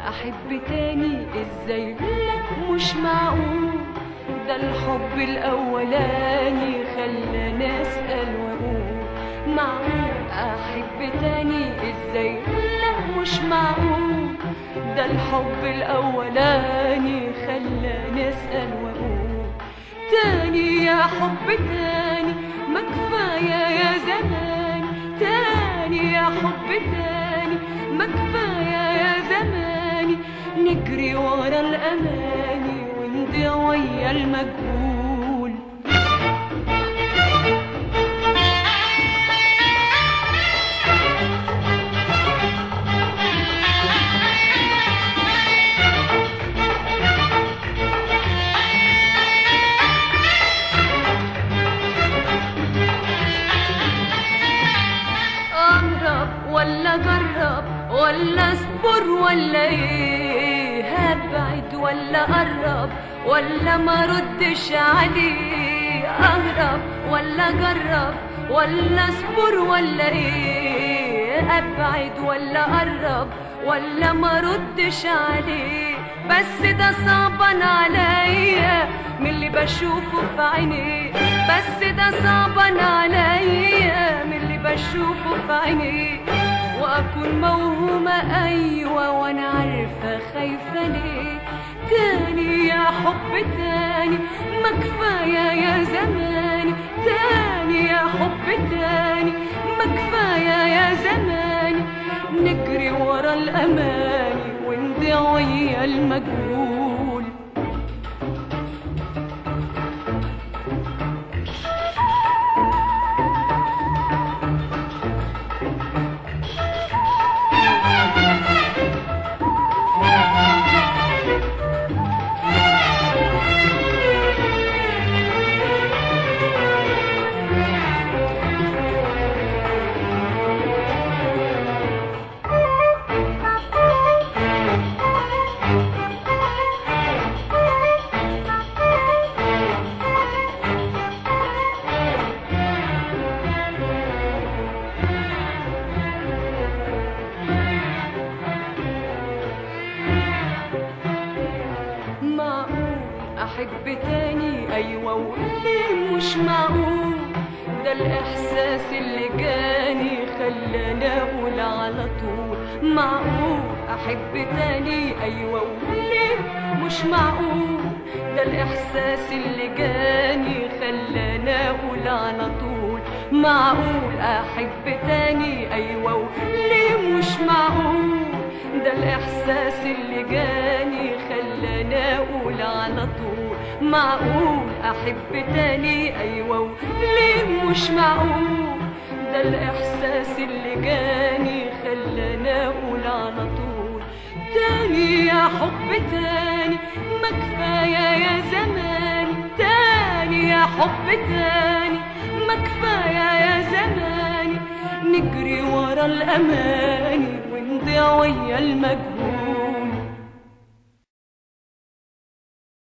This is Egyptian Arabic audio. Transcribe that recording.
احب تاني ازاي لا مش معقول ده الحب الاولاني خلاني اسال واقول معقول احب تاني ازاي لا مش معقول ده الحب الاولاني خلاني اسال واقول تاني يا حب تاني ما كفايه يا زمان تاني يا حب تاني ما كفايه يا زماني نجري ورا الاماني ونضيع ويا المجهول اهرب ولا اجرب ولا اصبر ولا ايه هبعد ولا اقرب ولا ما ردش عليه اهرب ولا اجرب ولا اصبر ولا ايه ابعد ولا اقرب ولا ما ردش عليه بس ده صعبان عليا من اللي بشوفه في عينيه بس ده صعبان عليا من اللي بشوفه في عينيه واكون موهومه ايوه وانا عارفه خايفه ليه تاني يا حب تاني ما كفايه يا زماني تاني يا حب تاني ما كفايه يا زماني نجري ورا الاماني ونضيع ويا المجهول معقول احب تاني ايوه وليه مش معقول ده الاحساس اللي جاني خلاني اقول على طول معقول احب تاني ايوه وليه مش معقول ده الاحساس اللي جاني خلاني اقول على طول معقول احب تاني ايوه وليه مش معقول ده الاحساس اللي جاني خلاني اقول على طول معقول احب تاني ايوه ليه مش معقول ده الاحساس اللي جاني خلاني اقول على طول تاني يا حب تاني ما كفايه يا زماني تاني يا حب تاني ما كفايه يا زماني نجري ورا الاماني ونضيع ويا المجهول